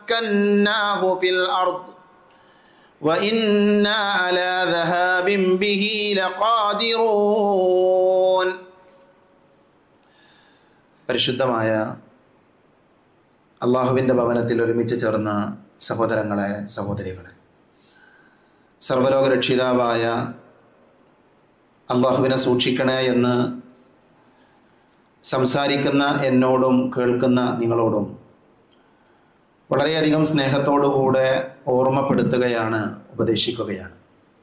أسكناه في الأرض وإنا على ذهاب به لقادرون പരിശുദ്ധമായ അള്ളാഹുവിൻ്റെ ഭവനത്തിൽ ഒരുമിച്ച് ചേർന്ന സഹോദരങ്ങളെ സഹോദരികളെ സർവലോക രക്ഷിതാവായ അള്ളാഹുവിനെ സൂക്ഷിക്കണേ എന്ന് സംസാരിക്കുന്ന എന്നോടും കേൾക്കുന്ന നിങ്ങളോടും വളരെയധികം സ്നേഹത്തോടുകൂടെ ഓർമ്മപ്പെടുത്തുകയാണ് ഉപദേശിക്കുകയാണ്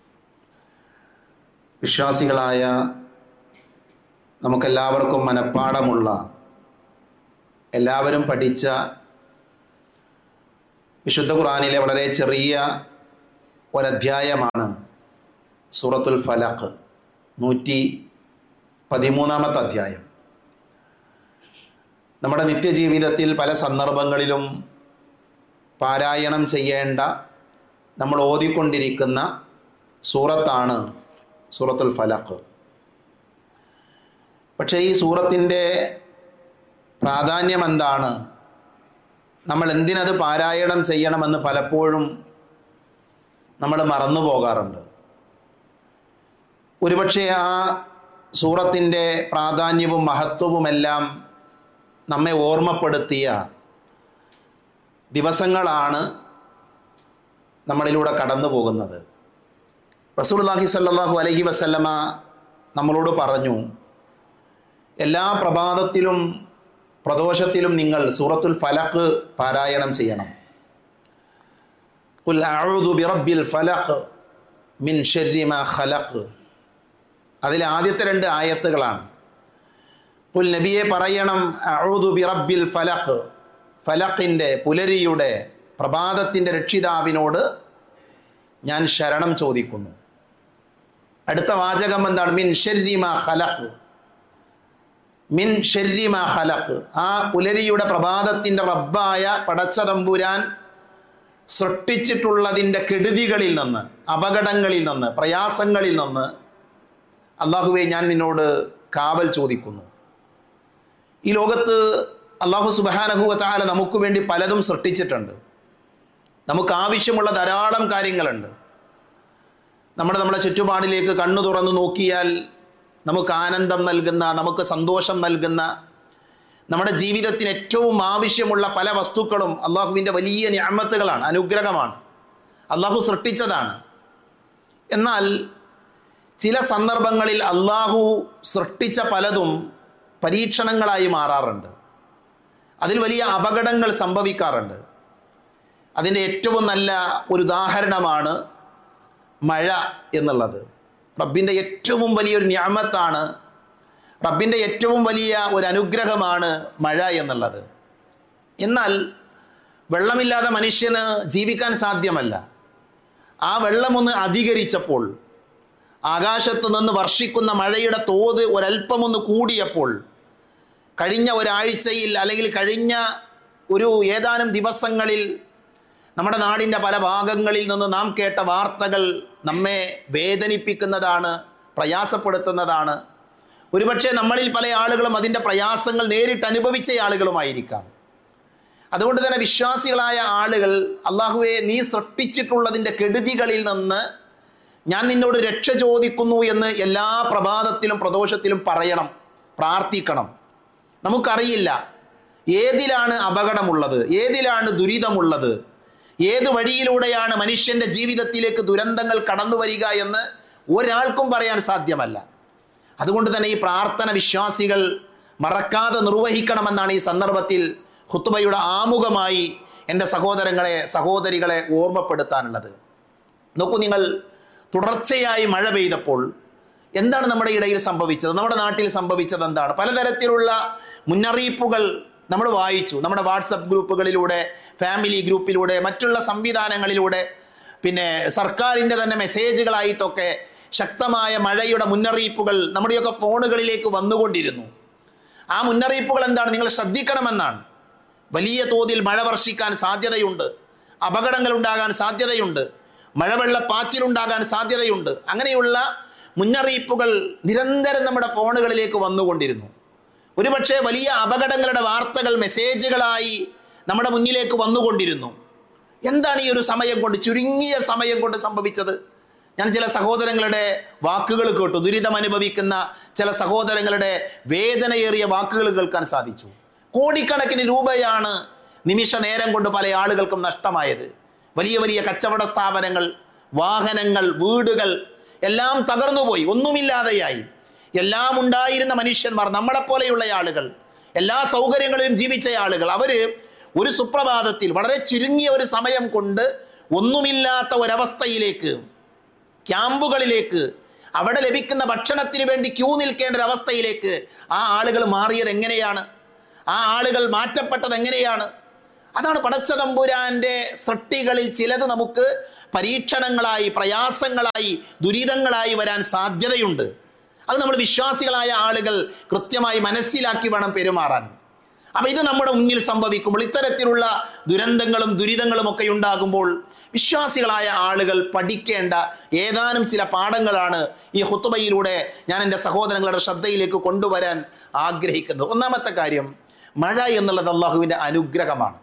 വിശ്വാസികളായ നമുക്കെല്ലാവർക്കും മനഃപ്പാടമുള്ള എല്ലാവരും പഠിച്ച വിശുദ്ധ ഖുറാനിലെ വളരെ ചെറിയ ഒരധ്യായമാണ് സൂറത്തുൽ ഫലഖ് നൂറ്റി പതിമൂന്നാമത്തെ അധ്യായം നമ്മുടെ നിത്യജീവിതത്തിൽ പല സന്ദർഭങ്ങളിലും പാരായണം ചെയ്യേണ്ട നമ്മൾ ഓതിക്കൊണ്ടിരിക്കുന്ന സൂറത്താണ് സൂറത്തുൽ ഫലഖ് പക്ഷേ ഈ സൂറത്തിൻ്റെ പ്രാധാന്യം എന്താണ് നമ്മൾ എന്തിനത് പാരായണം ചെയ്യണമെന്ന് പലപ്പോഴും നമ്മൾ മറന്നു പോകാറുണ്ട് ഒരുപക്ഷെ ആ സൂറത്തിൻ്റെ പ്രാധാന്യവും മഹത്വവുമെല്ലാം നമ്മെ ഓർമ്മപ്പെടുത്തിയ ദിവസങ്ങളാണ് നമ്മളിലൂടെ കടന്നു പോകുന്നത് റസൂൽല്ലാഹി സല്ലാഹു അലഹി വസല്ലമ നമ്മളോട് പറഞ്ഞു എല്ലാ പ്രഭാതത്തിലും പ്രദോഷത്തിലും നിങ്ങൾ സൂറത്തുൽ ഫലഖ് പാരായണം ചെയ്യണം ഖുൽ അഊദു ബിറബ്ബിൽ ഫലഖ് മിൻ ശർരി മാ ഖലഖ് അതിൽ ആദ്യത്തെ രണ്ട് ആയത്തുകളാണ് ഖുൽ നബിയെ പറയണം അഊദു ബിറബ്ബിൽ ഫലഖ് ഫലഖിൻ്റെ പുലരിയുടെ പ്രഭാതത്തിൻ്റെ രക്ഷിതാവിനോട് ഞാൻ ശരണം ചോദിക്കുന്നു അടുത്ത വാചകം എന്താണ് മിൻ ഷെരി മാ ഖലഖ് മിൻ ഷെരി മാ ഖലഖ് ആ പുലരിയുടെ പ്രഭാതത്തിൻ്റെ റബ്ബായ പടച്ച തമ്പുരാൻ സൃഷ്ടിച്ചിട്ടുള്ളതിൻ്റെ കെടുതികളിൽ നിന്ന് അപകടങ്ങളിൽ നിന്ന് പ്രയാസങ്ങളിൽ നിന്ന് അള്ളാഹുവെ ഞാൻ നിന്നോട് കാവൽ ചോദിക്കുന്നു ഈ ലോകത്ത് അള്ളാഹു സുബാനഹുവ താല നമുക്ക് വേണ്ടി പലതും സൃഷ്ടിച്ചിട്ടുണ്ട് നമുക്ക് ആവശ്യമുള്ള ധാരാളം കാര്യങ്ങളുണ്ട് നമ്മുടെ നമ്മുടെ ചുറ്റുപാടിലേക്ക് കണ്ണു തുറന്ന് നോക്കിയാൽ നമുക്ക് ആനന്ദം നൽകുന്ന നമുക്ക് സന്തോഷം നൽകുന്ന നമ്മുടെ ജീവിതത്തിന് ഏറ്റവും ആവശ്യമുള്ള പല വസ്തുക്കളും അള്ളാഹുവിൻ്റെ വലിയ ഞാമത്തുകളാണ് അനുഗ്രഹമാണ് അള്ളാഹു സൃഷ്ടിച്ചതാണ് എന്നാൽ ചില സന്ദർഭങ്ങളിൽ അള്ളാഹു സൃഷ്ടിച്ച പലതും പരീക്ഷണങ്ങളായി മാറാറുണ്ട് അതിൽ വലിയ അപകടങ്ങൾ സംഭവിക്കാറുണ്ട് അതിൻ്റെ ഏറ്റവും നല്ല ഒരു ഉദാഹരണമാണ് മഴ എന്നുള്ളത് റബ്ബിൻ്റെ ഏറ്റവും വലിയൊരു ഞാമത്താണ് റബ്ബിൻ്റെ ഏറ്റവും വലിയ ഒരു അനുഗ്രഹമാണ് മഴ എന്നുള്ളത് എന്നാൽ വെള്ളമില്ലാതെ മനുഷ്യന് ജീവിക്കാൻ സാധ്യമല്ല ആ വെള്ളമൊന്ന് അധികരിച്ചപ്പോൾ ആകാശത്ത് നിന്ന് വർഷിക്കുന്ന മഴയുടെ തോത് ഒരല്പമൊന്ന് കൂടിയപ്പോൾ കഴിഞ്ഞ ഒരാഴ്ചയിൽ അല്ലെങ്കിൽ കഴിഞ്ഞ ഒരു ഏതാനും ദിവസങ്ങളിൽ നമ്മുടെ നാടിൻ്റെ പല ഭാഗങ്ങളിൽ നിന്ന് നാം കേട്ട വാർത്തകൾ നമ്മെ വേദനിപ്പിക്കുന്നതാണ് പ്രയാസപ്പെടുത്തുന്നതാണ് ഒരുപക്ഷെ നമ്മളിൽ പല ആളുകളും അതിൻ്റെ പ്രയാസങ്ങൾ നേരിട്ട് അനുഭവിച്ച ആളുകളുമായിരിക്കാം അതുകൊണ്ട് തന്നെ വിശ്വാസികളായ ആളുകൾ അള്ളാഹുവെ നീ സൃഷ്ടിച്ചിട്ടുള്ളതിൻ്റെ കെടുതികളിൽ നിന്ന് ഞാൻ നിന്നോട് രക്ഷ ചോദിക്കുന്നു എന്ന് എല്ലാ പ്രഭാതത്തിലും പ്രദോഷത്തിലും പറയണം പ്രാർത്ഥിക്കണം നമുക്കറിയില്ല ഏതിലാണ് അപകടമുള്ളത് ഏതിലാണ് ദുരിതമുള്ളത് ഏത് വഴിയിലൂടെയാണ് മനുഷ്യന്റെ ജീവിതത്തിലേക്ക് ദുരന്തങ്ങൾ കടന്നു വരിക എന്ന് ഒരാൾക്കും പറയാൻ സാധ്യമല്ല അതുകൊണ്ട് തന്നെ ഈ പ്രാർത്ഥന വിശ്വാസികൾ മറക്കാതെ നിർവഹിക്കണമെന്നാണ് ഈ സന്ദർഭത്തിൽ ഹുത്തുബയുടെ ആമുഖമായി എൻ്റെ സഹോദരങ്ങളെ സഹോദരികളെ ഓർമ്മപ്പെടുത്താനുള്ളത് നോക്കൂ നിങ്ങൾ തുടർച്ചയായി മഴ പെയ്തപ്പോൾ എന്താണ് നമ്മുടെ ഇടയിൽ സംഭവിച്ചത് നമ്മുടെ നാട്ടിൽ സംഭവിച്ചത് എന്താണ് പലതരത്തിലുള്ള മുന്നറിയിപ്പുകൾ നമ്മൾ വായിച്ചു നമ്മുടെ വാട്സപ്പ് ഗ്രൂപ്പുകളിലൂടെ ഫാമിലി ഗ്രൂപ്പിലൂടെ മറ്റുള്ള സംവിധാനങ്ങളിലൂടെ പിന്നെ സർക്കാരിൻ്റെ തന്നെ മെസ്സേജുകളായിട്ടൊക്കെ ശക്തമായ മഴയുടെ മുന്നറിയിപ്പുകൾ നമ്മുടെയൊക്കെ ഫോണുകളിലേക്ക് വന്നുകൊണ്ടിരുന്നു ആ മുന്നറിയിപ്പുകൾ എന്താണ് നിങ്ങൾ ശ്രദ്ധിക്കണമെന്നാണ് വലിയ തോതിൽ മഴ വർഷിക്കാൻ സാധ്യതയുണ്ട് അപകടങ്ങൾ ഉണ്ടാകാൻ സാധ്യതയുണ്ട് മഴവെള്ളപ്പാച്ചിലുണ്ടാകാൻ സാധ്യതയുണ്ട് അങ്ങനെയുള്ള മുന്നറിയിപ്പുകൾ നിരന്തരം നമ്മുടെ ഫോണുകളിലേക്ക് വന്നുകൊണ്ടിരുന്നു ഒരുപക്ഷെ വലിയ അപകടങ്ങളുടെ വാർത്തകൾ മെസ്സേജുകളായി നമ്മുടെ മുന്നിലേക്ക് വന്നുകൊണ്ടിരുന്നു എന്താണ് ഈ ഒരു സമയം കൊണ്ട് ചുരുങ്ങിയ സമയം കൊണ്ട് സംഭവിച്ചത് ഞാൻ ചില സഹോദരങ്ങളുടെ വാക്കുകൾ കേട്ടു ദുരിതം അനുഭവിക്കുന്ന ചില സഹോദരങ്ങളുടെ വേദനയേറിയ വാക്കുകൾ കേൾക്കാൻ സാധിച്ചു കോടിക്കണക്കിന് രൂപയാണ് നിമിഷ നേരം കൊണ്ട് പല ആളുകൾക്കും നഷ്ടമായത് വലിയ വലിയ കച്ചവട സ്ഥാപനങ്ങൾ വാഹനങ്ങൾ വീടുകൾ എല്ലാം തകർന്നുപോയി ഒന്നുമില്ലാതെയായി എല്ലാം ഉണ്ടായിരുന്ന മനുഷ്യന്മാർ നമ്മളെപ്പോലെയുള്ള ആളുകൾ എല്ലാ സൗകര്യങ്ങളിലും ജീവിച്ച ആളുകൾ അവര് ഒരു സുപ്രഭാതത്തിൽ വളരെ ചുരുങ്ങിയ ഒരു സമയം കൊണ്ട് ഒന്നുമില്ലാത്ത ഒരവസ്ഥയിലേക്ക് ക്യാമ്പുകളിലേക്ക് അവിടെ ലഭിക്കുന്ന ഭക്ഷണത്തിന് വേണ്ടി ക്യൂ നിൽക്കേണ്ട ഒരു അവസ്ഥയിലേക്ക് ആ ആളുകൾ മാറിയത് എങ്ങനെയാണ് ആ ആളുകൾ മാറ്റപ്പെട്ടത് എങ്ങനെയാണ് അതാണ് പടച്ച തമ്പുരാന്റെ സൃഷ്ടികളിൽ ചിലത് നമുക്ക് പരീക്ഷണങ്ങളായി പ്രയാസങ്ങളായി ദുരിതങ്ങളായി വരാൻ സാധ്യതയുണ്ട് അത് നമ്മൾ വിശ്വാസികളായ ആളുകൾ കൃത്യമായി മനസ്സിലാക്കി വേണം പെരുമാറാൻ അപ്പൊ ഇത് നമ്മുടെ മുന്നിൽ സംഭവിക്കുമ്പോൾ ഇത്തരത്തിലുള്ള ദുരന്തങ്ങളും ദുരിതങ്ങളും ഒക്കെ ഉണ്ടാകുമ്പോൾ വിശ്വാസികളായ ആളുകൾ പഠിക്കേണ്ട ഏതാനും ചില പാഠങ്ങളാണ് ഈ ഹുത്തുബയിലൂടെ ഞാൻ എൻ്റെ സഹോദരങ്ങളുടെ ശ്രദ്ധയിലേക്ക് കൊണ്ടുവരാൻ ആഗ്രഹിക്കുന്നത് ഒന്നാമത്തെ കാര്യം മഴ എന്നുള്ളത് അള്ളാഹുവിൻ്റെ അനുഗ്രഹമാണ്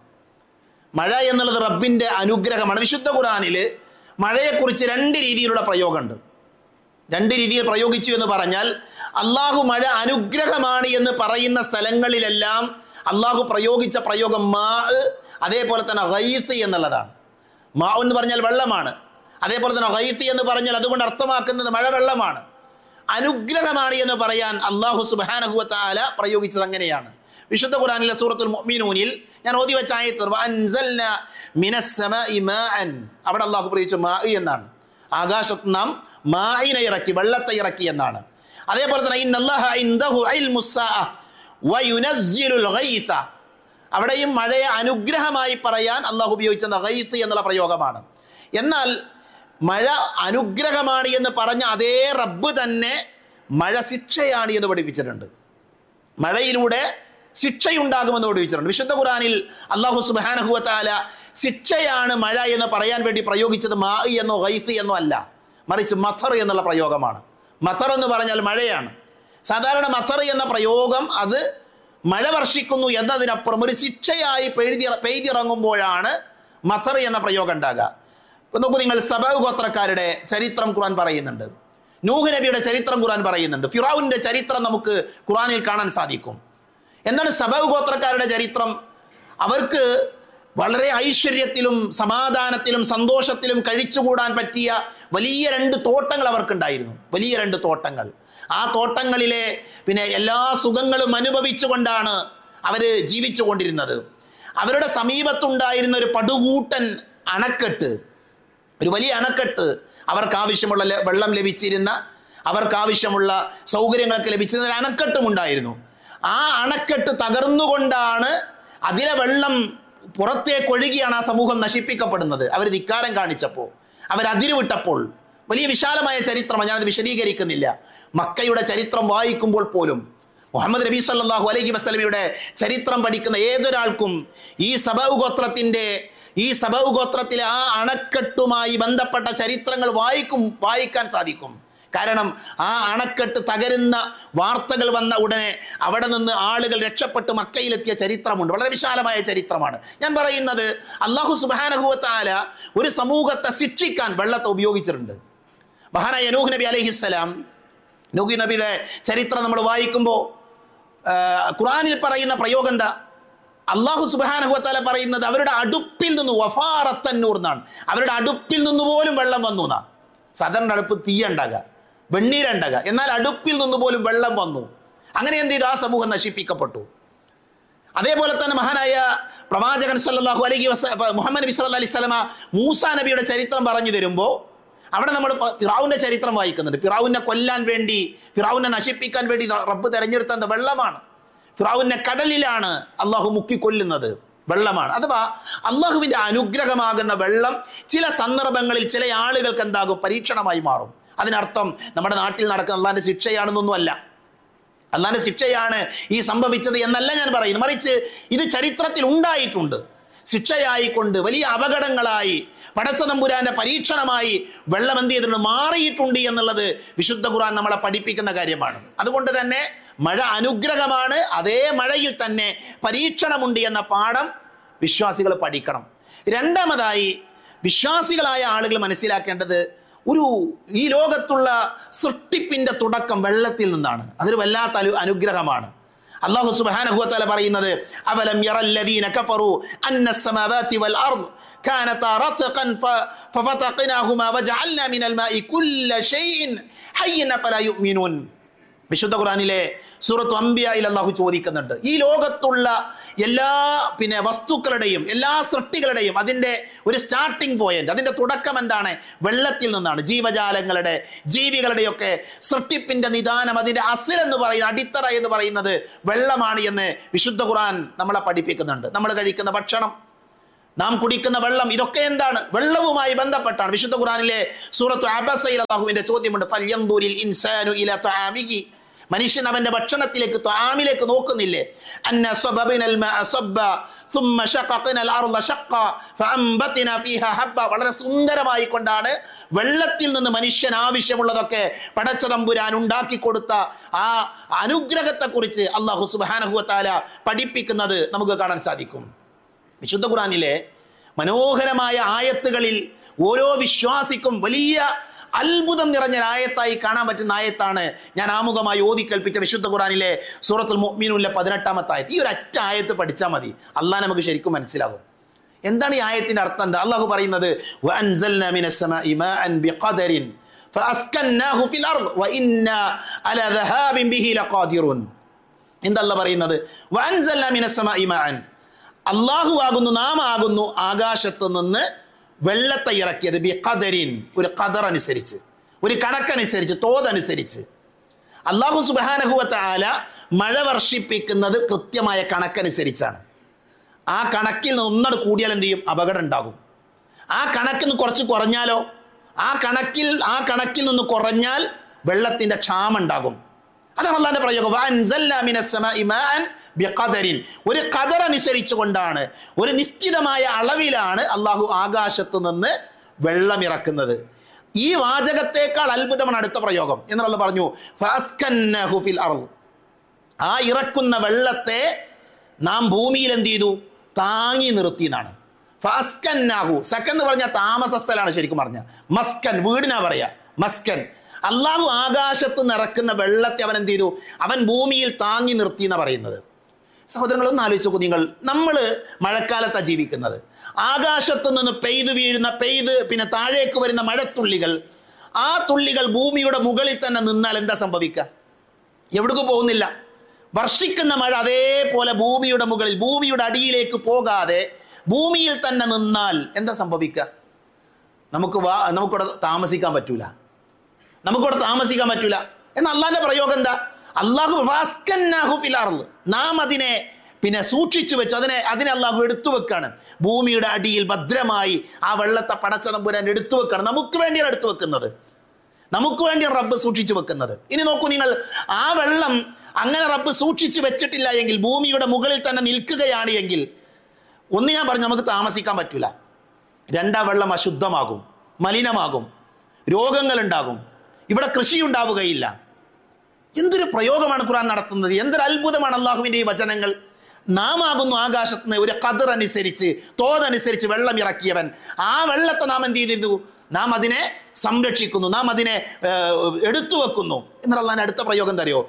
മഴ എന്നുള്ളത് റബ്ബിൻ്റെ അനുഗ്രഹമാണ് വിശുദ്ധ ഖുറാനിൽ മഴയെക്കുറിച്ച് രണ്ട് രീതിയിലുള്ള പ്രയോഗമുണ്ട് രണ്ട് രീതിയിൽ പ്രയോഗിച്ചു എന്ന് പറഞ്ഞാൽ അള്ളാഹു മഴ അനുഗ്രഹമാണ് എന്ന് പറയുന്ന സ്ഥലങ്ങളിലെല്ലാം അള്ളാഹു പ്രയോഗിച്ച പ്രയോഗം മാ അതേപോലെ തന്നെ ഗൈസ് എന്നുള്ളതാണ് മാ എന്ന് പറഞ്ഞാൽ വെള്ളമാണ് അതേപോലെ തന്നെ ഗൈസ് എന്ന് പറഞ്ഞാൽ അതുകൊണ്ട് അർത്ഥമാക്കുന്നത് മഴ വെള്ളമാണ് അനുഗ്രഹമാണ് എന്ന് പറയാൻ അള്ളാഹു സുബാനഹുവത്ത ആല പ്രയോഗിച്ചത് അങ്ങനെയാണ് വിശുദ്ധ ഖുറാനിലെ സൂറത്തുൽ മുഅ്മിനൂനിൽ ഞാൻ ഓതി വെച്ച ആയത്ത് വഅൻസൽന മിനസ്സമാഇ മാഅൻ അവിടെ അള്ളാഹു പ്രയോഗിച്ചു മാ എന്നാണ് ആകാശത്ത് നാം മായിനെ ഇറക്കി വെള്ളത്തെ ഇറക്കി എന്നാണ് അതേപോലെ തന്നെ ഇന്നല്ലാഹ ഇൻദഹു ഇൽമുസ്സാഅ വയുനസ്സിലുൽ ഗൈത അവിടെയും മഴയെ അനുഗ്രഹമായി പറയാൻ അള്ളാഹു ഉപയോഗിച്ചത് ഗൈത്ത് എന്നുള്ള പ്രയോഗമാണ് എന്നാൽ മഴ അനുഗ്രഹമാണ് എന്ന് പറഞ്ഞ അതേ റബ്ബ് തന്നെ മഴ ശിക്ഷയാണ് എന്ന് പഠിപ്പിച്ചിട്ടുണ്ട് മഴയിലൂടെ ശിക്ഷയുണ്ടാകുമെന്ന് പഠിപ്പിച്ചിട്ടുണ്ട് വിശുദ്ധ ഖുറാനിൽ അള്ളാഹു സുബാനഹുവത്താല ശിക്ഷയാണ് മഴ എന്ന് പറയാൻ വേണ്ടി പ്രയോഗിച്ചത് മാ എന്നോ ഗൈത്ത് എന്നോ അല്ല മറിച്ച് മഥർ എന്നുള്ള പ്രയോഗമാണ് മഥർ എന്ന് പറഞ്ഞാൽ മഴയാണ് സാധാരണ മഥർ എന്ന പ്രയോഗം അത് മഴ വർഷിക്കുന്നു എന്നതിനപ്പുറം ഒരു ശിക്ഷയായി പെയ്തി പെയ്തിറങ്ങുമ്പോഴാണ് മഥർ എന്ന പ്രയോഗം ഉണ്ടാകുക ഇപ്പൊ നോക്കൂ നിങ്ങൾ സബാവ് ഗോത്രക്കാരുടെ ചരിത്രം ഖുറാൻ പറയുന്നുണ്ട് നൂഹ് നബിയുടെ ചരിത്രം ഖുറാൻ പറയുന്നുണ്ട് ഫിറാവുവിന്റെ ചരിത്രം നമുക്ക് ഖുറാനിൽ കാണാൻ സാധിക്കും എന്താണ് സബാവ് ഗോത്രക്കാരുടെ ചരിത്രം അവർക്ക് വളരെ ഐശ്വര്യത്തിലും സമാധാനത്തിലും സന്തോഷത്തിലും കഴിച്ചുകൂടാൻ പറ്റിയ വലിയ രണ്ട് തോട്ടങ്ങൾ അവർക്കുണ്ടായിരുന്നു വലിയ രണ്ട് തോട്ടങ്ങൾ ആ തോട്ടങ്ങളിലെ പിന്നെ എല്ലാ സുഖങ്ങളും അനുഭവിച്ചുകൊണ്ടാണ് അവര് ജീവിച്ചു കൊണ്ടിരുന്നത് അവരുടെ സമീപത്തുണ്ടായിരുന്ന ഒരു പടുകൂട്ടൻ അണക്കെട്ട് ഒരു വലിയ അണക്കെട്ട് അവർക്ക് ആവശ്യമുള്ള ല- വെള്ളം ലഭിച്ചിരുന്ന അവർക്ക് ആവശ്യമുള്ള സൗകര്യങ്ങളൊക്കെ ലഭിച്ചിരുന്ന ഒരു അണക്കെട്ടും ഉണ്ടായിരുന്നു ആ അണക്കെട്ട് തകർന്നുകൊണ്ടാണ് അതിലെ വെള്ളം പുറത്തേക്ക് ഒഴുകിയാണ് ആ സമൂഹം നശിപ്പിക്കപ്പെടുന്നത് അവർ ധിക്കാരം കാണിച്ചപ്പോൾ അവർ അതിരുവിട്ടപ്പോൾ വലിയ വിശാലമായ ചരിത്രമാണ് ഞാനത് വിശദീകരിക്കുന്നില്ല മക്കയുടെ ചരിത്രം വായിക്കുമ്പോൾ പോലും മുഹമ്മദ് നബി സല്ലല്ലാഹു അലൈഹി വസല്ലമയുടെ ചരിത്രം പഠിക്കുന്ന ഏതൊരാൾക്കും ഈ സബൗ ഗോത്രത്തിന്റെ ഈ സബൗ ഗോത്രത്തിലെ ആ അണക്കെട്ടുമായി ബന്ധപ്പെട്ട ചരിത്രങ്ങൾ വായിക്കും വായിക്കാൻ സാധിക്കും കാരണം ആ അണക്കെട്ട് തകരുന്ന വാർത്തകൾ വന്ന ഉടനെ അവിടെ നിന്ന് ആളുകൾ രക്ഷപ്പെട്ട് മക്കയിലെത്തിയ ചരിത്രമുണ്ട് വളരെ വിശാലമായ ചരിത്രമാണ് ഞാൻ പറയുന്നത് അള്ളാഹു സുബാനഹുവത്താല ഒരു സമൂഹത്തെ ശിക്ഷിക്കാൻ വെള്ളത്തെ ഉപയോഗിച്ചിട്ടുണ്ട് മഹാനായ നൂഹ് നബി അലൈഹിസ്സലാം നൂഹ് നബിയുടെ ചരിത്രം നമ്മൾ വായിക്കുമ്പോൾ ഖുറാനിൽ പറയുന്ന പ്രയോഗം എന്താ അള്ളാഹു സുബാനഹുവത്താല പറയുന്നത് അവരുടെ അടുപ്പിൽ നിന്ന് വഫാറത്തന്നൂർ എന്നാണ് അവരുടെ അടുപ്പിൽ നിന്ന് പോലും വെള്ളം വന്നു എന്നാ സാധാരണ അടുപ്പ് തീയുണ്ടാകുക വെണ്ണീരുണ്ടാകുക എന്നാൽ അടുപ്പിൽ നിന്ന് പോലും വെള്ളം വന്നു അങ്ങനെ എന്ത് ചെയ്തു ആ സമൂഹം നശിപ്പിക്കപ്പെട്ടു അതേപോലെ തന്നെ മഹാനായ പ്രവാചകൻ സല്ലല്ലാഹു അലൈഹി വസ മുഹമ്മദ് നബി സല്ലല്ലാഹു അലൈഹി സ്വലമ മൂസ നബിയുടെ ചരിത്രം പറഞ്ഞു തരുമ്പോൾ അവിടെ നമ്മൾ പ- ഫിറാവുന്റെ ചരിത്രം വായിക്കുന്നുണ്ട് ഫിറാവുനെ കൊല്ലാൻ വേണ്ടി ഫിറാവുനെ നശിപ്പിക്കാൻ വേണ്ടി റബ്ബ് തെരഞ്ഞെടുത്ത എന്താ വെള്ളമാണ് ഫിറാവുനെ കടലിലാണ് അള്ളാഹു മുക്കിക്കൊല്ലുന്നത് വെള്ളമാണ് അഥവാ അള്ളാഹുവിന്റെ അനുഗ്രഹമാകുന്ന വെള്ളം ചില സന്ദർഭങ്ങളിൽ ചില ആളുകൾക്ക് എന്താകും പരീക്ഷണമായി മാറും അതിനർത്ഥം നമ്മുടെ നാട്ടിൽ നടക്കുന്ന അള്ളാഹിന്റെ ശിക്ഷയാണെന്നൊന്നുമല്ല അള്ളാന്റെ ശിക്ഷയാണ് ഈ സംഭവിച്ചത് എന്നല്ല ഞാൻ പറയുന്നത് മറിച്ച് ഇത് ചരിത്രത്തിൽ ഉണ്ടായിട്ടുണ്ട് ശിക്ഷയായിക്കൊണ്ട് വലിയ അപകടങ്ങളായി പടച്ച തമ്പുരാന്റെ പരീക്ഷണമായി വെള്ളം എന്ത് ചെയ്തിട്ടുണ്ട് മാറിയിട്ടുണ്ട് എന്നുള്ളത് വിശുദ്ധ ഖുർആൻ നമ്മളെ പഠിപ്പിക്കുന്ന കാര്യമാണ് അതുകൊണ്ട് തന്നെ മഴ അനുഗ്രഹമാണ് അതേ മഴയിൽ തന്നെ പരീക്ഷണമുണ്ട് എന്ന പാഠം വിശ്വാസികൾ പഠിക്കണം രണ്ടാമതായി വിശ്വാസികളായ ആളുകൾ മനസ്സിലാക്കേണ്ടത് ഒരു ഈ ലോകത്തുള്ള സൃഷ്ടിപ്പിന്റെ തുടക്കം വെള്ളത്തിൽ നിന്നാണ് അതൊരു വല്ലാത്ത അനു അനുഗ്രഹമാണ് അള്ളാഹു സുബ്ഹാനഹു വതആല പറയുന്നത് അവലം യറല്ലദീന കഫറു അന്ന السماوات والارض كانتا رتقا ف- ففتقناهما وجعلنا من الماء كل شيء حي فلا يؤمنون വിശുദ്ധ ഖുറാനിലെ സൂറത്ത് അംബിയയിൽ അള്ളാഹു ചോദിക്കുന്നുണ്ട് ഈ ലോകത്തുള്ള എല്ലാ പിന്നെ വസ്തുക്കളുടെയും എല്ലാ സൃഷ്ടികളുടെയും അതിൻ്റെ ഒരു സ്റ്റാർട്ടിംഗ് പോയിന്റ് അതിൻ്റെ തുടക്കം എന്താണ് വെള്ളത്തിൽ നിന്നാണ് ജീവജാലങ്ങളുടെ ജീവികളുടെയൊക്കെ സൃഷ്ടിപ്പിന്റെ നിദാനം അതിൻ്റെ അസിൽ എന്ന് പറയുന്ന അടിത്തറ എന്ന് പറയുന്നത് വെള്ളമാണ് എന്ന് വിശുദ്ധ ഖുറാൻ നമ്മളെ പഠിപ്പിക്കുന്നുണ്ട് നമ്മൾ കഴിക്കുന്ന ഭക്ഷണം നാം കുടിക്കുന്ന വെള്ളം ഇതൊക്കെ എന്താണ് വെള്ളവുമായി ബന്ധപ്പെട്ടാണ് വിശുദ്ധ ഖുറാനിലെ സൂറത്ത് അബസയിൽ അള്ളാഹുവിന്റെ ചോദ്യമുണ്ട് ഫല്യന്തൂരിൽ ഇൻസാനു ഇല തആമിഹി മനുഷ്യൻ അവന്റെ ഭക്ഷണത്തിലേക്ക് ത്വാമിലേക്ക് നോക്കുന്നില്ലേ അന്ന സബബിനൽ മാ സബ്ബ ثم شققنا الارض شقا فانبتنا فيها حبا വളരെ സുന്ദരമായി കൊണ്ടാണ് വെള്ളത്തിൽ നിന്ന് മനുഷ്യൻ ആവശ്യമുള്ളതൊക്കെ പടച്ചതമ്പുരാൻ ഉണ്ടാക്കി കൊടുത്ത ആ അനുഗ്രഹത്തെക്കുറിച്ച് അള്ളാഹു സുബ്ഹാനഹു വതആല പഠിപ്പിക്കുന്നത് നമുക്ക് കാണാൻ സാധിക്കും വിശുദ്ധ ഖുറാനിലെ മനോഹരമായ ആയത്തുകളിൽ ഓരോ വിശ്വാസിക്കും വലിയ അത്ഭുതം നിറഞ്ഞ ആയത്തായി കാണാൻ പറ്റുന്ന ആയത്താണ് ഞാൻ ആമുഖമായി ഓതി കൽപ്പിച്ച വിശുദ്ധ ഖുറാനിലെ സൂറത്തുൽ മുഅ്മിനൂനിലെ പതിനെട്ടാമത്തെ ആയത്ത് ഈ ഒരു ഒറ്റ ആയത്ത് പഠിച്ചാൽ മതി അള്ളാഹ് നമുക്ക് ശരിക്കും മനസ്സിലാകും എന്താണ് ഈ ആയത്തിന്റെ അർത്ഥം എന്താ അള്ളാഹു പറയുന്നത് "വഅൻസൽനാ മിനസ്സമാഇ മാഅൻ ബിഖദരിൻ ഫഅസ്കന്നാഹു ഫിൽ അർദ് വഇന്നാ അലാ ദഹാബിൻ ബിഹി ലഖാദിറൂൻ എന്താ അള്ളാഹ് പറയുന്നത് "വഅൻസൽനാ മിനസ്സമാഇ മാഅൻ അള്ളാഹു ആകുന്നു നാം ആകുന്നു ആകാശത്ത് നിന്ന് വെള്ളത്തെ ഇറക്കിയത് ബി ഖദരിൻ ഒരു ഖദർ അനുസരിച്ച് ഒരു കണക്കനുസരിച്ച് തോതനുസരിച്ച് അള്ളാഹു സുബാനഹുവത്ത ആല മഴ വർഷിപ്പിക്കുന്നത് കൃത്യമായ കണക്കനുസരിച്ചാണ് ആ കണക്കിൽ നിന്ന് ഒന്നട് കൂടിയാൽ എന്ത് ചെയ്യും അപകടം ഉണ്ടാകും ആ കണക്കിൽ നിന്ന് കുറച്ച് കുറഞ്ഞാലോ ആ കണക്കിൽ ആ കണക്കിൽ നിന്ന് കുറഞ്ഞാൽ വെള്ളത്തിന്റെ ക്ഷാമം ഉണ്ടാകും അതാണ് അള്ളാന്റെ പ്രയോഗം "വഅൻസൽനാ മിനസ്സമാഇ മാഅൻ ബിഖദരിൻ." ഒരു കദർ അനുസരിച്ച് കൊണ്ടാണ് ഒരു നിശ്ചിതമായ അളവിലാണ് അള്ളാഹു ആകാശത്ത് നിന്ന് വെള്ളം ഇറക്കുന്നത് ഈ വാചകത്തേക്കാൾ അത്ഭുതമാണ് അടുത്ത പ്രയോഗം എന്നുള്ള പറഞ്ഞു "ഫഅസ്കന്നഹു ഫിൽ അർദ്." ആ ഇറക്കുന്ന വെള്ളത്തെ നാം ഭൂമിയിൽ എന്ത് ചെയ്തു താങ്ങി നിർത്തി എന്നാണ് ഫസ്കന്നാഹു സക്കൻ എന്ന് പറഞ്ഞാൽ താമസ സ്ഥലമാണ് ശരിക്കും പറഞ്ഞ മസ്കൻ വീടിനാ പറയാ മസ്കൻ അള്ളാഹു ആകാശത്ത് നിറക്കുന്ന വെള്ളത്തെ അവൻ എന്ത് ചെയ്തു അവൻ ഭൂമിയിൽ താങ്ങി നിർത്തി എന്നാ പറയുന്നത് സഹോദരങ്ങളൊന്ന് ആലോചിച്ച് നോക്കൂ നിങ്ങൾ നമ്മൾ മഴക്കാലത്താണ് ജീവിക്കുന്നത് ആകാശത്ത് നിന്ന് പെയ്തു വീഴുന്ന പെയ്ത് പിന്നെ താഴേക്ക് വരുന്ന മഴത്തുള്ളികൾ ആ തുള്ളികൾ ഭൂമിയുടെ മുകളിൽ തന്നെ നിന്നാൽ എന്താ സംഭവിക്കുക എവിടേക്ക് പോകുന്നില്ല വർഷിക്കുന്ന മഴ അതേപോലെ ഭൂമിയുടെ മുകളിൽ ഭൂമിയുടെ അടിയിലേക്ക് പോകാതെ ഭൂമിയിൽ തന്നെ നിന്നാൽ എന്താ സംഭവിക്കുക നമുക്ക് വാ നമുക്കിവിടെ താമസിക്കാൻ പറ്റൂല നമുക്കിവിടെ താമസിക്കാൻ പറ്റൂല എന്ന അള്ളാന്റെ പ്രയോഗം എന്താ അള്ളാഹു വാസ്കന്നാഹു ഫിൽ അർള്. നാം അതിനെ പിന്നെ സൂക്ഷിച്ചു വെച്ചു അതിനെ അതിനെ അള്ളാഹു എടുത്തു വെക്കാണ് ഭൂമിയുടെ അടിയിൽ ഭദ്രമായി ആ വെള്ളത്തെ പടച്ച തമ്പുരാൻ എടുത്തു വെക്കാണ് നമുക്ക് വേണ്ടിയാണ് എടുത്തു വെക്കുന്നത് നമുക്ക് വേണ്ടിയാണ് റബ്ബ് സൂക്ഷിച്ചു വെക്കുന്നത് ഇനി നോക്കൂ നിങ്ങൾ ആ വെള്ളം അങ്ങനെ റബ്ബ് സൂക്ഷിച്ചു വെച്ചിട്ടില്ല എങ്കിൽ ഭൂമിയുടെ മുകളിൽ തന്നെ നിൽക്കുകയാണ് എങ്കിൽ ഒന്ന് ഞാൻ പറഞ്ഞു നമുക്ക് താമസിക്കാൻ പറ്റൂല രണ്ടാം വെള്ളം അശുദ്ധമാകും മലിനമാകും രോഗങ്ങൾ ഉണ്ടാകും ഇവിടെ കൃഷി ഉണ്ടാവുകയില്ല എന്തൊരു പ്രയോഗമാണ് ഖുർആൻ നടത്തുന്നത് എന്തൊരു അത്ഭുതമാണ് അള്ളാഹുവിന്റെ ഈ വചനങ്ങൾ നാം ആകുന്നു ആകാശത്ത് നിന്ന് ഒരു കതിർ അനുസരിച്ച് തോതനുസരിച്ച് വെള്ളം ഇറക്കിയവൻ ആ വെള്ളത്തെ നാം എന്ത് ചെയ്തിരുന്നു നാം അതിനെ സംരക്ഷിക്കുന്നു നാം അതിനെ ഏഹ്, എടുത്തു വെക്കുന്നു എന്നാൽ അള്ളാഹിന്റെ അടുത്ത പ്രയോഗം തരയോ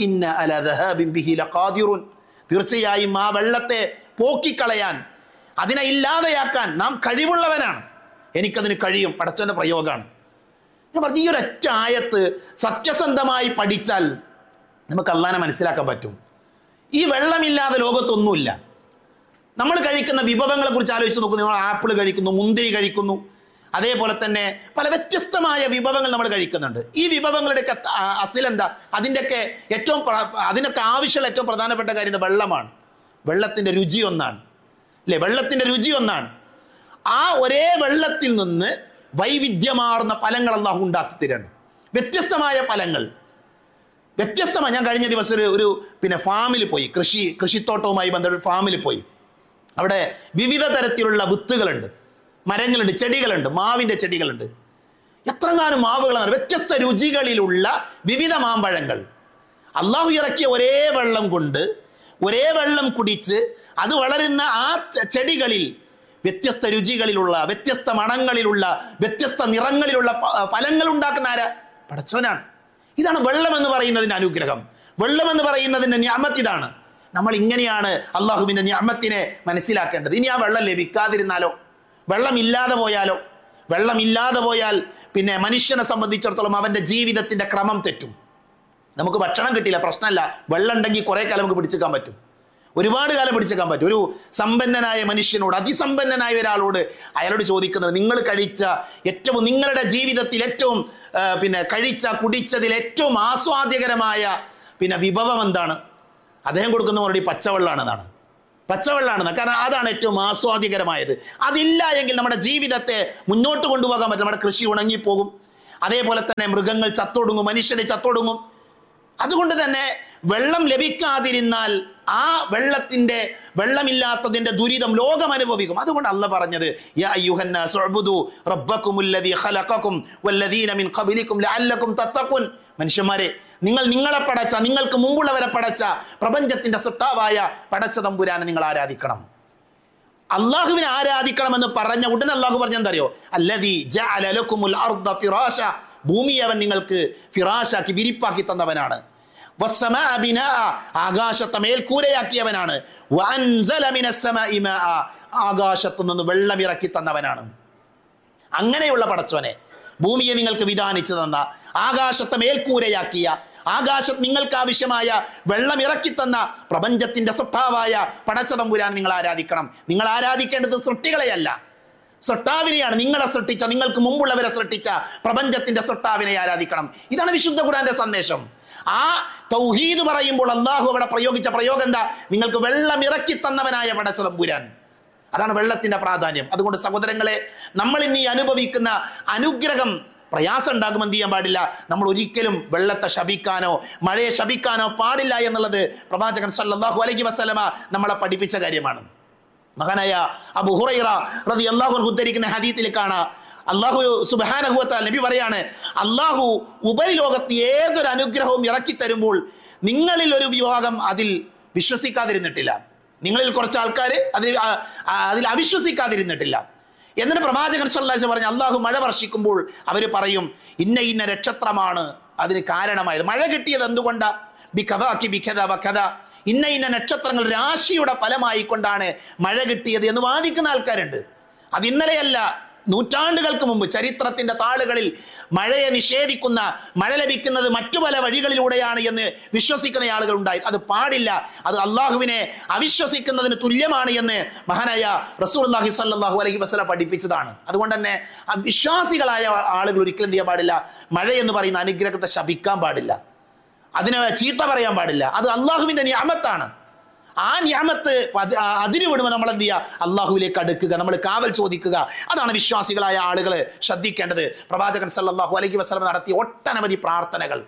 തീർച്ചയായും ആ വെള്ളത്തെ പോക്കിക്കളയാൻ അതിനെ ഇല്ലാതെയാക്കാൻ നാം കഴിവുള്ളവനാണ് എനിക്കതിന് കഴിയും പടച്ചവന്റെ പ്രയോഗമാണ് ഞാൻ പറഞ്ഞു ഈ ഒരൊറ്റ ആയത്ത് സത്യസന്ധമായി പഠിച്ചാൽ നമുക്ക് അള്ളാനെ മനസ്സിലാക്കാൻ പറ്റും ഈ വെള്ളമില്ലാതെ ലോകത്തൊന്നുമില്ല നമ്മൾ കഴിക്കുന്ന വിഭവങ്ങളെ കുറിച്ച് ആലോചിച്ച് നോക്കുന്നു നിങ്ങൾ ആപ്പിൾ കഴിക്കുന്നു മുന്തിരി കഴിക്കുന്നു അതേപോലെ തന്നെ പല വ്യത്യസ്തമായ വിഭവങ്ങൾ നമ്മൾ കഴിക്കുന്നുണ്ട് ഈ വിഭവങ്ങളുടെയൊക്കെ അ- അസിലെന്താ അതിൻ്റെയൊക്കെ ഏറ്റവും പ്ര- അതിനൊക്കെ ആവശ്യമുള്ള ഏറ്റവും പ്രധാനപ്പെട്ട കാര്യം ഇത് വെള്ളമാണ് വെള്ളത്തിൻ്റെ രുചി ഒന്നാണ് അല്ലേ വെള്ളത്തിൻ്റെ രുചി ഒന്നാണ് ആ ഒരേ വെള്ളത്തിൽ നിന്ന് വൈവിധ്യമാർന്ന ഫലങ്ങൾ അള്ളാഹു ഉണ്ടാക്കി തരാണ് വ്യത്യസ്തമായ ഫലങ്ങൾ വ്യത്യസ്തമായി ഞാൻ കഴിഞ്ഞ ദിവസം ഒരു ഒരു പിന്നെ ഫാമിൽ പോയി കൃഷി കൃഷിത്തോട്ടവുമായി ബന്ധപ്പെട്ട ഫാമിൽ പോയി അവിടെ വിവിധ തരത്തിലുള്ള വിത്തുകളുണ്ട് മരങ്ങളുണ്ട് ചെടികളുണ്ട് മാവിൻ്റെ ചെടികളുണ്ട് എത്രങ്ങാനും മാവുകളാണ് വ്യത്യസ്ത രുചികളിലുള്ള വിവിധ മാമ്പഴങ്ങൾ അള്ളാഹു ഇറക്കിയ ഒരേ വെള്ളം കൊണ്ട് ഒരേ വെള്ളം കുടിച്ച് അത് വളരുന്ന ആ ചെ- ചെടികളിൽ വ്യത്യസ്ത രുചികളിലുള്ള വ്യത്യസ്ത മണങ്ങളിലുള്ള വ്യത്യസ്ത നിറങ്ങളിലുള്ള പ- ഫലങ്ങൾ ഉണ്ടാക്കുന്ന ആരാ പടച്ചവനാണ് ഇതാണ് വെള്ളം എന്ന് പറയുന്നതിന്റെ അനുഗ്രഹം വെള്ളം എന്ന് പറയുന്നതിന്റെ ഞാമത്ത് ഇതാണ് നമ്മൾ ഇങ്ങനെയാണ് അള്ളാഹുവിന്റെ ഞാമത്തിനെ മനസ്സിലാക്കേണ്ടത് ഇനി ആ വെള്ളം ലഭിക്കാതിരുന്നാലോ വെള്ളം ഇല്ലാതെ പോയാലോ വെള്ളം ഇല്ലാതെ പോയാൽ പിന്നെ മനുഷ്യനെ സംബന്ധിച്ചിടത്തോളം അവന്റെ ജീവിതത്തിന്റെ ക്രമം തെറ്റും നമുക്ക് ഭക്ഷണം കിട്ടിയില്ല പ്രശ്നമല്ല വെള്ളം ഉണ്ടെങ്കിൽ കുറെ കാലം നമുക്ക് പിടിച്ചേക്കാൻ പറ്റും ഒരുപാട് കാലം പിടിച്ചേക്കാൻ പറ്റും ഒരു സമ്പന്നനായ മനുഷ്യനോട് അതിസമ്പന്നനായ ഒരാളോട് അയാളോട് ചോദിക്കുന്നത് നിങ്ങൾ കഴിച്ച ഏറ്റവും നിങ്ങളുടെ ജീവിതത്തിൽ ഏറ്റവും ആ, പിന്നെ കഴിച്ച കുടിച്ചതിൽ ഏറ്റവും ആസ്വാദ്യകരമായ പിന്നെ വിഭവം എന്താണ് അദ്ദേഹം കൊടുക്കുന്ന മറുപടി പച്ചവെള്ളമാണെന്നാണ് പച്ചവെള്ളമാണ് കാരണം അതാണ് ഏറ്റവും ആസ്വാദ്യകരമായത് അതില്ല എങ്കിൽ നമ്മുടെ ജീവിതത്തെ മുന്നോട്ട് കൊണ്ടുപോകാൻ പറ്റും നമ്മുടെ കൃഷി ഉണങ്ങിപ്പോകും അതേപോലെ തന്നെ മൃഗങ്ങൾ ചത്തൊടുങ്ങും മനുഷ്യരെ ചത്തൊടുങ്ങും അതുകൊണ്ട് തന്നെ വെള്ളം ലഭിക്കാതിരുന്നാൽ ആ വെള്ളത്തിന്റെ വെള്ളമില്ലാത്തതിന്റെ ദുരിതം ലോകം അനുഭവിക്കും അതുകൊണ്ട് അല്ല പറഞ്ഞത് യാ അയ്യുഹന്നാസ് ഉഅ്ബുദു റബ്ബക്കുമുല്ലദീ ഖലഖക്കും വല്ലദീന മിൻ ഖബലിക്കും ലഅല്ലക്കും തത്തഖുൻ മനുഷ്യന്മാരെ നിങ്ങൾ നിങ്ങളെ പടച്ച നിങ്ങൾക്ക് മുമ്പുള്ളവരെ പടച്ച പ്രപഞ്ചത്തിന്റെ സൃഷ്ടാവായ പടച്ച തമ്പുരാനെ നിങ്ങൾ ആരാധിക്കണം അള്ളാഹുവിനെ ആരാധിക്കണമെന്ന് പറഞ്ഞ ഉടനെ അള്ളാഹു പറഞ്ഞ എന്തറിയോ അല്ലദീ ജഅല ലക്കുമുൽ അർദ ഫിറാശ ഭൂമിയെ അവൻ നിങ്ങൾക്ക് ഫിറാശാക്കി വിരിപ്പാക്കി തന്നവനാണ് വസ്സമാഅ ബിനാഅ ആകാശത്തെ മേൽക്കൂരയാക്കിയവനാണ് വഅൻസല മിനസ്സമാഇ മാഅ ആകാശത്തു നിന്ന് വെള്ളം ഇറക്കി തന്നവനാണ് അങ്ങനെയുള്ള പടച്ചോനെ ഭൂമിയെ നിങ്ങൾക്ക് വിധാനിച്ചു തന്ന ആകാശത്തെ മേൽക്കൂരയാക്കിയ ആകാശത്ത് നിങ്ങൾക്ക് ആവശ്യമായ വെള്ളം ഇറക്കി തന്ന പ്രപഞ്ചത്തിന്റെ സ്വഭാവായ പടച്ചതമ്പുരാൻ നിങ്ങൾ ആരാധിക്കണം നിങ്ങൾ ആരാധിക്കേണ്ടത് സൃഷ്ടികളെയല്ല സൃഷ്ടാവിനെയാണ് നിങ്ങളെ സൃഷ്ടിച്ച നിങ്ങൾക്ക് മുമ്പുള്ളവരെ സൃഷ്ടിച്ച പ്രപഞ്ചത്തിന്റെ സൃഷ്ടാവിനെ ആരാധിക്കണം ഇതാണ് വിശുദ്ധ ഖുറാന്റെ സന്ദേശം ആ തൗഹീദ് പറയുമ്പോൾ അള്ളാഹു അവിടെ പ്രയോഗിച്ച പ്രയോഗം എന്താ നിങ്ങൾക്ക് വെള്ളം ഇറക്കി തന്നവനായ പടച്ചതമ്പുരാൻ അതാണ് വെള്ളത്തിന്റെ പ്രാധാന്യം അതുകൊണ്ട് സഹോദരങ്ങളെ നമ്മൾ ഇനി അനുഭവിക്കുന്ന അനുഗ്രഹം പ്രയാസം ഉണ്ടാകും എന്ത് ചെയ്യാൻ പാടില്ല നമ്മൾ ഒരിക്കലും വെള്ളത്തെ ശപിക്കാനോ മഴയെ ശപിക്കാനോ പാടില്ല എന്നുള്ളത് പ്രവാചകൻ സല്ലല്ലാഹു അലൈഹി വസല്ലമ നമ്മളെ പഠിപ്പിച്ച കാര്യമാണ് മഹാനായ അബു ഹുറൈറ റതി അള്ളാഹു ഉദ്ധരിക്കുന്ന ഹദീത്തിൽ കാണാം അള്ളാഹു സുബാനഹുവത്ത നബി പറയാണ് അള്ളാഹു ഉപരിലോകത്ത് ഏതൊരു അനുഗ്രഹവും ഇറക്കി തരുമ്പോൾ നിങ്ങളിൽ ഒരു വിഭാഗം അതിൽ വിശ്വസിക്കാതിരുന്നിട്ടില്ല നിങ്ങളിൽ കുറച്ച് ആൾക്കാർ അതിൽ ആ, ആ, അതിൽ അവിശ്വസിക്കാതിരുന്നിട്ടില്ല എന്നിട്ട് പ്രവാചകൻ സല്ലാസ് പറഞ്ഞു അള്ളാഹു മഴ വർഷിക്കുമ്പോൾ അവർ പറയും ഇന്ന ഇന്ന നക്ഷത്രമാണ് അതിന് കാരണമായത് മഴ കിട്ടിയത് എന്തുകൊണ്ടാ ബിഖദാക്കി ബിഖദ വഖദ ഇന്ന ഇന്ന നക്ഷത്രങ്ങൾ രാശിയുടെ ഫലമായിക്കൊണ്ടാണ് മഴ കിട്ടിയത് എന്ന് വാദിക്കുന്ന ആൾക്കാരുണ്ട് അത് ഇന്നലെയല്ല നൂറ്റാണ്ടുകൾക്ക് മുമ്പ് ചരിത്രത്തിന്റെ താളുകളിൽ മഴയെ നിഷേധിക്കുന്ന മഴ ലഭിക്കുന്നത് മറ്റു പല വഴികളിലൂടെയാണ് എന്ന് വിശ്വസിക്കുന്ന ആളുകൾ ഉണ്ടായി അത് പാടില്ല അത് അള്ളാഹുവിനെ അവിശ്വസിക്കുന്നതിന് തുല്യമാണ് എന്ന് മഹാനായ റസൂൽ അള്ളാഹി സല്ലാഹു അലൈഹി വസ്ല പഠിപ്പിച്ചതാണ് അതുകൊണ്ട് തന്നെ ആ വിശ്വാസികളായ ആളുകൾ ഒരിക്കലും എന്ത് ചെയ്യാൻ പാടില്ല മഴ എന്ന് പറയുന്ന അനുഗ്രഹത്തെ ശപിക്കാൻ പാടില്ല അതിനെ ചീത്ത പറയാൻ പാടില്ല അത് അള്ളാഹുവിന്റെ നിയമത്താണ് ആ നിയമത്ത് പതി- ആ അതിര് വിടുമ്പോൾ നമ്മൾ എന്ത് ചെയ്യുക അള്ളാഹുവിലേക്ക് അടുക്കുക നമ്മൾ കാവൽ ചോദിക്കുക അതാണ് വിശ്വാസികളായ ആളുകൾ ശ്രദ്ധിക്കേണ്ടത് പ്രവാചകൻ സല്ലല്ലാഹു അലൈഹി വസല്ലം നടത്തിയ ഒട്ടനവധി പ്രാർത്ഥനകൾ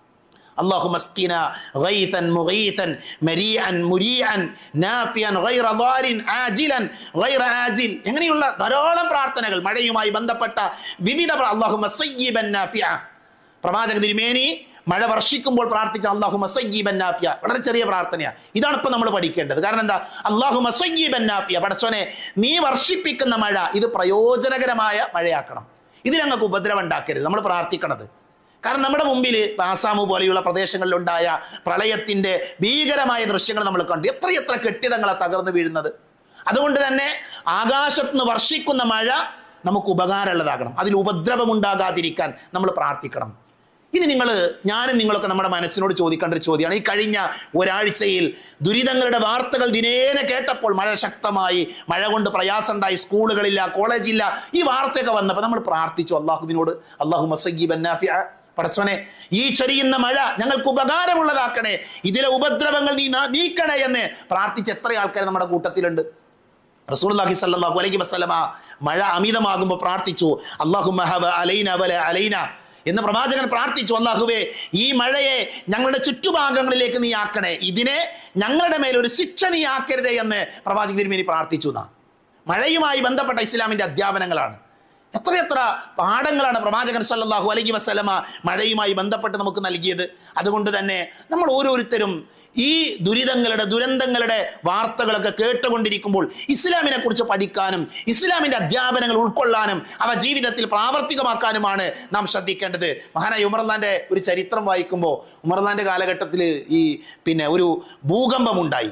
اللهم اسقنا غيثا مغيثا مريئا مريئا نافيا غير ضار عاجلا غير ആജിൽ എങ്ങനെയുള്ള ധാരാളം പ്രാർത്ഥനകൾ മഴയുമായി ബന്ധപ്പെട്ട വിവിധ അള്ളാഹുമ സയ്യിബൻ നാഫിയ പ്രവാചക തിരുമേനി മഴ വർഷിക്കുമ്പോൾ പ്രാർത്ഥിച്ച അള്ളാഹു മസയ്യീബൻ നാഫിയ വളരെ ചെറിയ പ്രാർത്ഥനയാണ് ഇതാണ് ഇപ്പൊ നമ്മൾ പഠിക്കേണ്ടത് കാരണം എന്താ അള്ളാഹു മസയ്യീബൻ നാഫിയ പടച്ചോനെ നീ വർഷിപ്പിക്കുന്ന മഴ ഇത് പ്രയോജനകരമായ മഴയാക്കണം ഇത് ഞങ്ങൾക്ക് ഉപദ്രവം ഉണ്ടാക്കരുത് നമ്മൾ പ്രാർത്ഥിക്കണത് കാരണം നമ്മുടെ മുമ്പിൽ ആസാമു പോലെയുള്ള പ്രദേശങ്ങളിലുണ്ടായ പ്രളയത്തിന്റെ ഭീകരമായ ദൃശ്യങ്ങൾ നമ്മൾ കണ്ടു എത്രയെത്ര കെട്ടിടങ്ങളാണ് തകർന്നു വീഴുന്നത് അതുകൊണ്ട് തന്നെ ആകാശത്ത് നിന്ന് വർഷിക്കുന്ന മഴ നമുക്ക് ഉപകാരമുള്ളതാകണം അതിൽ ഉപദ്രവം ഉണ്ടാകാതിരിക്കാൻ നമ്മൾ പ്രാർത്ഥിക്കണം ഇനി നിങ്ങൾ ഞാനും നിങ്ങളൊക്കെ നമ്മുടെ മനസ്സിനോട് ചോദിക്കേണ്ട ഒരു ചോദ്യമാണ് ഈ കഴിഞ്ഞ ഒരാഴ്ചയിൽ ദുരിതങ്ങളുടെ വാർത്തകൾ ദിനേന കേട്ടപ്പോൾ മഴ ശക്തമായി മഴ കൊണ്ട് പ്രയാസമുണ്ടായി സ്കൂളുകളില്ല കോളേജില്ല ഈ വാർത്തയൊക്കെ വന്നപ്പോൾ നമ്മൾ പ്രാർത്ഥിച്ചു അള്ളാഹുവിനോട് അള്ളാഹു മസീബ് പടച്ചോനെ ഈ ചൊരിയുന്ന മഴ ഞങ്ങൾക്ക് ഉപകാരമുള്ളതാക്കണേ ഇതിലെ ഉപദ്രവങ്ങൾ നീ നാ- നീക്കണേ എന്ന് പ്രാർത്ഥിച്ച എത്ര ആൾക്കാർ നമ്മുടെ കൂട്ടത്തിലുണ്ട് റസൂലുള്ളാഹി സ്വല്ലല്ലാഹു അലൈഹി വസല്ലമ മഴ അമിതമാകുമ്പോൾ പ്രാർത്ഥിച്ചു അല്ലാഹുമ്മ ഹബ അലൈന വല അലൈന എന്ന് പ്രവാചകൻ പ്രാർത്ഥിച്ചു അള്ളാഹുവേ ഈ മഴയെ ഞങ്ങളുടെ ചുറ്റുഭാഗങ്ങളിലേക്ക് നീ ആക്കണേ ഇതിനെ ഞങ്ങളുടെ മേൽ ഒരു ശിക്ഷ നീ ആക്കരുതേ എന്ന് പ്രവാചകൻ തിരുമേനി പ്രാർത്ഥിച്ചു എന്നാ മഴയുമായി ബന്ധപ്പെട്ട ഇസ്ലാമിന്റെ അധ്യാപനങ്ങളാണ് എത്രയെത്ര പാഠങ്ങളാണ് പ്രവാചകൻ സല്ലല്ലാഹു അലൈഹി വസല്ലമ മഴയുമായി ബന്ധപ്പെട്ട് നമുക്ക് നൽകിയത് അതുകൊണ്ട് തന്നെ നമ്മൾ ഓരോരുത്തരും ഈ ദുരിതങ്ങളുടെ ദുരന്തങ്ങളുടെ വാർത്തകളൊക്കെ കേട്ടുകൊണ്ടിരിക്കുമ്പോൾ ഇസ്ലാമിനെ കുറിച്ച് പഠിക്കാനും ഇസ്ലാമിന്റെ അധ്യാപനങ്ങൾ ഉൾക്കൊള്ളാനും അവ ജീവിതത്തിൽ പ്രാവർത്തികമാക്കാനുമാണ് നാം ശ്രദ്ധിക്കേണ്ടത് മഹാനായ ഉമർലാന്റെ ഒരു ചരിത്രം വായിക്കുമ്പോൾ ഉമർലാന്റെ കാലഘട്ടത്തിൽ ഈ പിന്നെ ഒരു ഭൂകമ്പമുണ്ടായി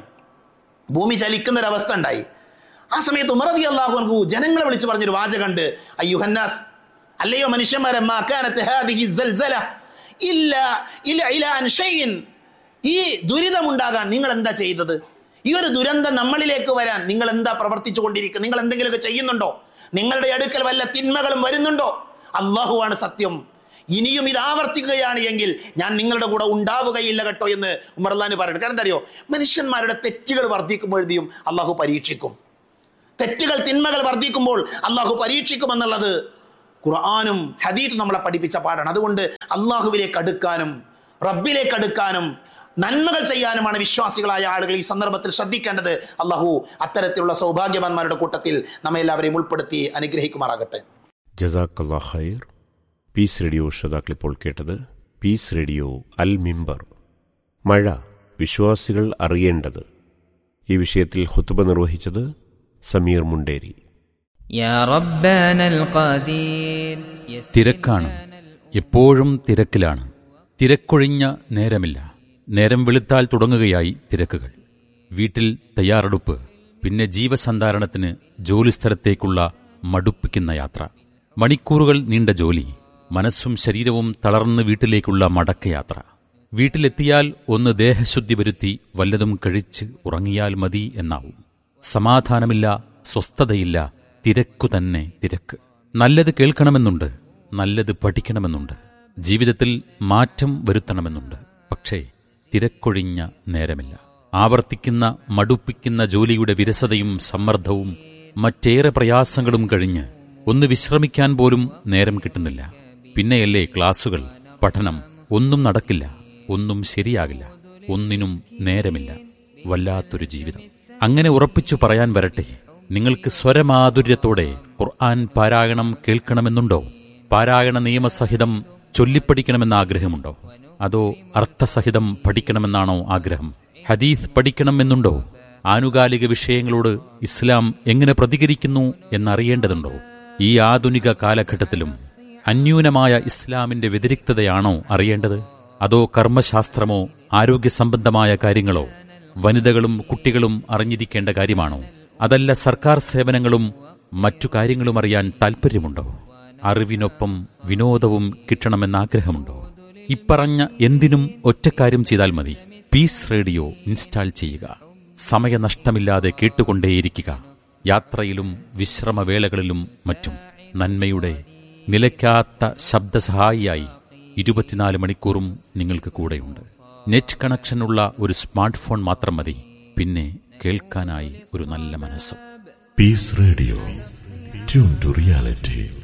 ഭൂമി ചലിക്കുന്ന ഒരു അവസ്ഥ ഉണ്ടായി ആ സമയത്ത് ഉമറതി അള്ളാഹു ജനങ്ങളെ വിളിച്ച് പറഞ്ഞൊരു വാചകണ്ട് അയ്യുഹന്നാസ് അല്ലയോ മനുഷ്യന്മാരെ മാ കാനത്ത് ഹാദിഹി സൽസല ഇല്ല ഇല്ല ഇല അൻ ഷൈഇൻ ഈ ദുരിതമുണ്ടാകാൻ നിങ്ങൾ എന്താ ചെയ്തത് ഈ ഒരു ദുരന്തം നമ്മളിലേക്ക് വരാൻ നിങ്ങൾ എന്താ പ്രവർത്തിച്ചു കൊണ്ടിരിക്കുക നിങ്ങൾ എന്തെങ്കിലുമൊക്കെ ചെയ്യുന്നുണ്ടോ നിങ്ങളുടെ അടുക്കൽ വല്ല തിന്മകളും വരുന്നുണ്ടോ അള്ളാഹുവാണ് സത്യം ഇനിയും ഇത് ആവർത്തിക്കുകയാണ് എങ്കിൽ ഞാൻ നിങ്ങളുടെ കൂടെ ഉണ്ടാവുകയില്ല കേട്ടോ എന്ന് ഉമർലാന് പറയുന്നത് കാരണം എന്താ അറിയോ മനുഷ്യന്മാരുടെ തെറ്റുകൾ വർദ്ധിക്കുമ്പോഴത്തേയും അള്ളാഹു പരീക്ഷിക്കും തെറ്റുകൾ തിന്മകൾ വർദ്ധിക്കുമ്പോൾ അള്ളാഹു പരീക്ഷിക്കുമെന്നുള്ളത് ഖുർആാനും ഹദീത്ത് നമ്മളെ പഠിപ്പിച്ച പാടാണ് അതുകൊണ്ട് അള്ളാഹുവിലേക്ക് അടുക്കാനും റബ്ബിലേക്ക് അടുക്കാനും നന്മകൾ ചെയ്യാനുമാണ് വിശ്വാസികളായ ആളുകൾ ഈ സന്ദർഭത്തിൽ ശ്രദ്ധിക്കേണ്ടത് അള്ളാഹു അത്തരത്തിലുള്ള സൗഭാഗ്യവാന്മാരുടെ കൂട്ടത്തിൽ നമ്മെ എല്ലാവരെയും ഉൾപ്പെടുത്തി അനുഗ്രഹിക്കുമാറാകട്ടെ ജസാക്കല്ലാ ഖൈർ പീസ് റേഡിയോ ശ്രോതാക്കളിപ്പോൾ കേട്ടത് പീസ് റേഡിയോ അൽ മിമ്പർ മഴ വിശ്വാസികൾ അറിയേണ്ടത് ഈ വിഷയത്തിൽ ഹുത്തുബ നിർവഹിച്ചത് സമീർ മുണ്ടേരി يا ربنا القدير തിരക്കാണ് എപ്പോഴും തിരക്കിലാണ് തിരക്കൊഴിഞ്ഞ നേരമില്ല നേരം വെളുത്താൽ തുടങ്ങുകയായി തിരക്കുകൾ വീട്ടിൽ തയ്യാറെടുപ്പ് പിന്നെ ജീവസന്ധാരണത്തിന് ജോലിസ്ഥലത്തേക്കുള്ള മടുപ്പിക്കുന്ന യാത്ര മണിക്കൂറുകൾ നീണ്ട ജോലി മനസ്സും ശരീരവും തളർന്ന് വീട്ടിലേക്കുള്ള മടക്കയാത്ര വീട്ടിലെത്തിയാൽ ഒന്ന് ദേഹശുദ്ധി വരുത്തി വല്ലതും കഴിച്ച് ഉറങ്ങിയാൽ മതി എന്നാവും സമാധാനമില്ല സ്വസ്ഥതയില്ല തിരക്കു തന്നെ തിരക്ക് നല്ലത് കേൾക്കണമെന്നുണ്ട് നല്ലത് പഠിക്കണമെന്നുണ്ട് ജീവിതത്തിൽ മാറ്റം വരുത്തണമെന്നുണ്ട് പക്ഷേ തിരക്കൊഴിഞ്ഞ നേരമില്ല ആവർത്തിക്കുന്ന മടുപ്പിക്കുന്ന ജോലിയുടെ വിരസതയും സമ്മർദ്ദവും മറ്റേറെ പ്രയാസങ്ങളും കഴിഞ്ഞ് ഒന്ന് വിശ്രമിക്കാൻ പോലും നേരം കിട്ടുന്നില്ല പിന്നെയല്ലേ ക്ലാസുകൾ പഠനം ഒന്നും നടക്കില്ല ഒന്നും ശരിയാകില്ല ഒന്നിനും നേരമില്ല വല്ലാത്തൊരു ജീവിതം അങ്ങനെ ഉറപ്പിച്ചു പറയാൻ വരട്ടെ നിങ്ങൾക്ക് സ്വരമാധുര്യത്തോടെ ഖുർആൻ പാരായണം കേൾക്കണമെന്നുണ്ടോ പാരായണ നിയമസഹിതം ചൊല്ലിപ്പഠിക്കണമെന്ന ആഗ്രഹമുണ്ടോ അതോ അർത്ഥസഹിതം പഠിക്കണമെന്നാണോ ആഗ്രഹം ഹദീസ് പഠിക്കണമെന്നുണ്ടോ ആനുകാലിക വിഷയങ്ങളോട് ഇസ്ലാം എങ്ങനെ പ്രതികരിക്കുന്നു എന്നറിയേണ്ടതുണ്ടോ ഈ ആധുനിക കാലഘട്ടത്തിലും അന്യൂനമായ ഇസ്ലാമിന്റെ വ്യതിരിക്തതയാണോ അറിയേണ്ടത് അതോ കർമ്മശാസ്ത്രമോ ആരോഗ്യ സംബന്ധമായ കാര്യങ്ങളോ വനിതകളും കുട്ടികളും അറിഞ്ഞിരിക്കേണ്ട കാര്യമാണോ അതല്ല സർക്കാർ സേവനങ്ങളും മറ്റു കാര്യങ്ങളും അറിയാൻ താൽപ്പര്യമുണ്ടോ അറിവിനൊപ്പം വിനോദവും കിട്ടണമെന്ന ആഗ്രഹമുണ്ടോ ഇപ്പറഞ്ഞ എന്തിനും ഒറ്റക്കാര്യം ചെയ്താൽ മതി പീസ് റേഡിയോ ഇൻസ്റ്റാൾ ചെയ്യുക സമയനഷ്ടമില്ലാതെ കേട്ടുകൊണ്ടേയിരിക്കുക യാത്രയിലും വിശ്രമവേളകളിലും മറ്റും നന്മയുടെ നിലയ്ക്കാത്ത ശബ്ദസഹായിയായി ഇരുപത്തിനാല് മണിക്കൂറും നിങ്ങൾക്ക് കൂടെയുണ്ട് നെറ്റ് കണക്ഷനുള്ള ഒരു സ്മാർട്ട് ഫോൺ മാത്രം മതി പിന്നെ കേൾക്കാനായി ഒരു നല്ല മനസ്സും Peace Radio. Tune to reality.